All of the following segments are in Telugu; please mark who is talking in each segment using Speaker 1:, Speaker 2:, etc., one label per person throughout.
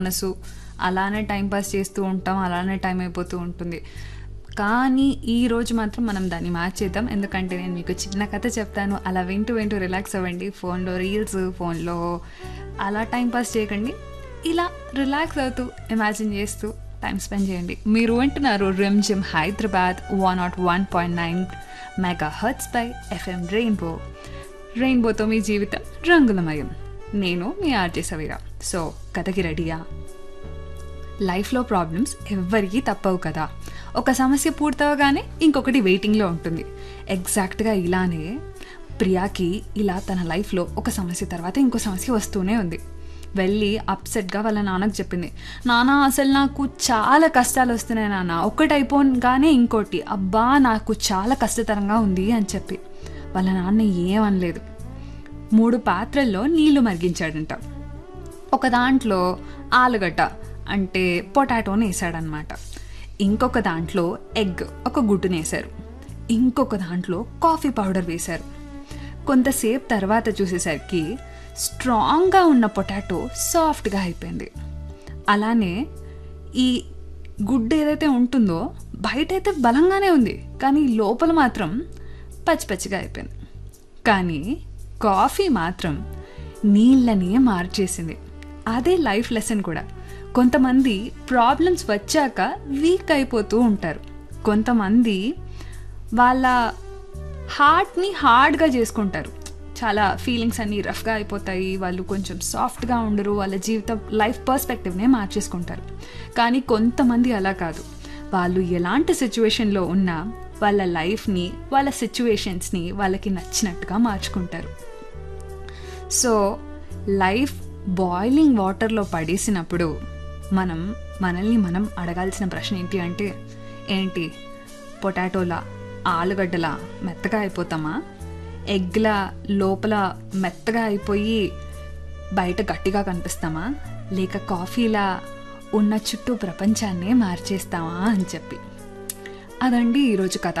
Speaker 1: మనసు అలానే టైం పాస్ చేస్తూ ఉంటాం అలానే టైం అయిపోతూ ఉంటుంది కానీ ఈ రోజు మాత్రం మనం దాన్ని మార్చేద్దాం ఎందుకంటే నేను మీకు చిన్న కథ చెప్తాను అలా వింటూ వింటూ రిలాక్స్ అవ్వండి ఫోన్లో రీల్స్ ఫోన్లో అలా టైం పాస్ చేయకండి ఇలా రిలాక్స్ అవుతూ ఇమాజిన్ చేస్తూ టైం స్పెండ్ చేయండి మీరు వింటున్నారు Rim Jhim Hyderabad one not one point nine mega hertz by FM rainbow రెయిన్బోతో మీ జీవితం రంగులమయం నేను మీ ఆర్జే సవీరా సో కథకి రెడీయా లైఫ్లో ప్రాబ్లమ్స్ ఎవ్వరికీ తప్పవు కదా ఒక సమస్య పూర్తవగానే ఇంకొకటి వెయిటింగ్లో ఉంటుంది ఎగ్జాక్ట్గా ఇలానే ప్రియాకి ఇలా తన లైఫ్లో ఒక సమస్య తర్వాత ఇంకో సమస్య వస్తూనే ఉంది వెళ్ళి అప్సెట్గా వాళ్ళ నాన్నకు చెప్పింది నాన్న అసలు నాకు చాలా కష్టాలు వస్తున్నాయి నాన్న ఒకటి అయిపోగానే ఇంకోటి అబ్బా నాకు చాలా కష్టతరంగా ఉంది అని చెప్పి వాళ్ళ నాన్న ఏమనలేదు మూడు పాత్రల్లో నీళ్లు మరిగించాడంట ఒక దాంట్లో ఆలుగడ్డ అంటే పొటాటోని వేసాడనమాట ఇంకొక దాంట్లో ఎగ్ ఒక గుడ్డుని వేశారు ఇంకొక దాంట్లో కాఫీ పౌడర్ వేశారు కొంతసేపు తర్వాత చూసేసరికి స్ట్రాంగ్గా ఉన్న పొటాటో సాఫ్ట్గా అయిపోయింది అలానే ఈ గుడ్డు ఏదైతే ఉంటుందో బయట అయితే బలంగానే ఉంది కానీ లోపల మాత్రం పచ్చి పచ్చిగా అయిపోయింది కానీ కాఫీ మాత్రం నీళ్ళని మార్చేసింది అదే లైఫ్ లెసన్ కూడా కొంతమంది ప్రాబ్లమ్స్ వచ్చాక వీక్ అయిపోతూ ఉంటారు కొంతమంది వాళ్ళ హార్ట్ని హార్డ్గా చేసుకుంటారు చాలా ఫీలింగ్స్ అన్నీ రఫ్గా అయిపోతాయి వాళ్ళు కొంచెం సాఫ్ట్గా ఉండరు వాళ్ళ జీవితం లైఫ్ పర్స్పెక్టివ్నే మార్చేసుకుంటారు కానీ కొంతమంది అలా కాదు వాళ్ళు ఎలాంటి సిచ్యువేషన్లో ఉన్నా వాళ్ళ లైఫ్ని వాళ్ళ సిచ్యువేషన్స్ని వాళ్ళకి నచ్చినట్టుగా మార్చుకుంటారు సో లైఫ్ బాయిలింగ్ వాటర్లో పడేసినప్పుడు మనం మనల్ని మనం అడగాల్సిన ప్రశ్న ఏంటి అంటే ఏంటి పొటాటోలా ఆలుగడ్డలా మెత్తగా అయిపోతామా ఎగ్లా లోపల మెత్తగా అయిపోయి బయట గట్టిగా కనిపిస్తామా లేక కాఫీలా ఉన్న చుట్టూ ప్రపంచాన్నే మార్చేస్తామా అని చెప్పి అదండి ఈరోజు కథ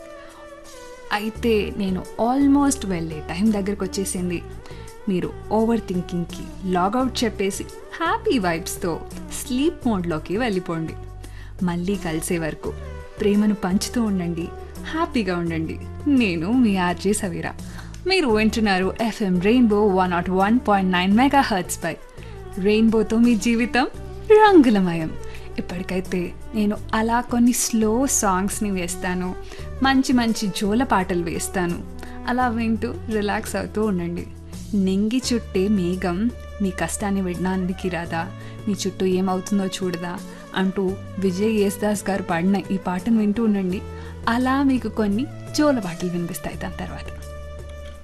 Speaker 1: అయితే నేను ఆల్మోస్ట్ వెళ్ళే టైం దగ్గరకు వచ్చేసింది మీరు ఓవర్ థింకింగ్కి లాగౌట్ చెప్పేసి హ్యాపీ వైబ్స్తో స్లీప్ మోడ్లోకి వెళ్ళిపోండి మళ్ళీ కలిసే వరకు ప్రేమను పంచుతూ ఉండండి హ్యాపీగా ఉండండి నేను మీ ఆర్జే సవీరా మీరు వింటున్నారు FM rainbow one not one point nine mega hertz by రెయిన్బోతో మీ జీవితం రంగులమయం ఇప్పటికైతే నేను అలా కొన్ని స్లో సాంగ్స్ని వేస్తాను మంచి మంచి జోల పాటలు వేస్తాను అలా వింటూ రిలాక్స్ అవుతూ ఉండండి నింగి చుట్టే మేఘం మీ కష్టాన్ని వినడానికి రాదా మీ చుట్టూ ఏమవుతుందో చూడదా అంటూ విజయ్ యేసుదాస్ గారు పాడిన ఈ పాటను వింటూ ఉండండి అలా మీకు కొన్ని జోల పాటలు వినిపిస్తాయి దాని తర్వాత